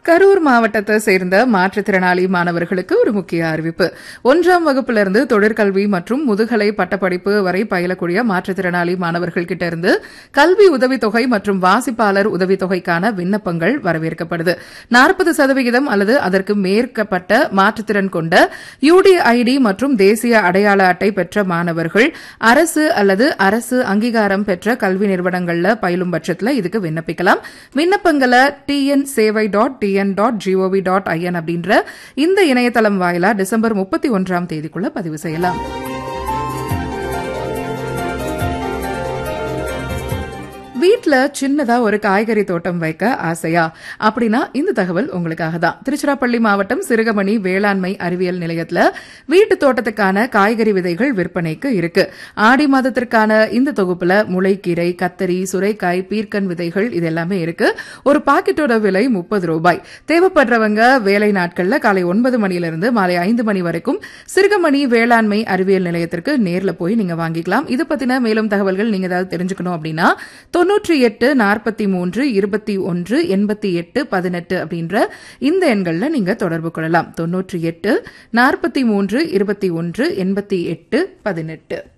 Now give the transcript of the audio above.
கரூர் மாவட்டத்தை சேர்ந்த மாற்றுத்திறனாளி மாணவர்களுக்கு ஒரு முக்கிய அறிவிப்பு ஒன்றாம் வகுப்பிலிருந்து தொழிற்கல்வி மற்றும் முதுகலை பட்டப்படிப்பு வரை பயிலக்கூடிய மாற்றுத்திறனாளி மாணவர்கள் கிட்ட இருந்து கல்வி உதவித்தொகை மற்றும் வாசிப்பாளர் உதவித்தொகைக்கான விண்ணப்பங்கள் வரவேற்கப்படுது நாற்பது சதவிகிதம் அல்லது அதற்கு மேற்பட்ட மாற்றுத்திறன் கொண்ட யுடிஐடி மற்றும் தேசிய அடையாள அட்டை பெற்ற மாணவர்கள் அரசு அல்லது அரசு அங்கீகாரம் பெற்ற கல்வி நிறுவனங்கள்ல பயிலும் பட்சத்தில் இதுக்கு விண்ணப்பிக்கலாம் விண்ணப்பங்களை டிஎன் சேவை dot TN dot G O V dot I N அப்படின்ற இந்த இணையதளம் வாயிலா டிசம்பர் முப்பத்தி ஒன்றாம் தேதிக்குள்ள பதிவு செய்யலாம் வீட்ல சின்னதா ஒரு காய்கறி தோட்டம் வைக்க ஆசையா அப்படின்னா இந்த தகவல் உங்களுக்காக தான் திருச்சிராப்பள்ளி மாவட்டம் சிறுகமணி வேளாண்மை அறிவியல் நிலையத்துல வீட்டு தோட்டத்துக்கான காய்கறி விதைகள் விற்பனைக்கு இருக்கு ஆடி மாதத்திற்கான இந்த தொகுப்புல முளைக்கீரை கத்தரி சுரைக்காய் பீர்க்கன் விதைகள் இது எல்லாமே இருக்கு ஒரு பாக்கெட்டோட விலை முப்பது ரூபாய் தேவைப்படுறவங்க வேலை நாட்கள்ல காலை ஒன்பது மணியிலிருந்து மாலை ஐந்து மணி வரைக்கும் சிறுகமணி வேளாண்மை அறிவியல் நிலையத்திற்கு நேர்ல போய் நீங்க வாங்கிக்கலாம் இது பத்தின மேலும் தகவல்கள் நீங்க ஏதாவது தெரிஞ்சுக்கணும் அப்படின்னா தொன்னூற்றி எட்டு நாற்பத்தி மூன்று இருபத்தி ஒன்று எண்பத்தி எட்டு பதினெட்டு அப்படின்ற இந்த எண்களில் நீங்க தொடர்பு கொள்ளலாம் தொன்னூற்றி எட்டு நாற்பத்தி மூன்று இருபத்தி ஒன்று எண்பத்தி எட்டு பதினெட்டு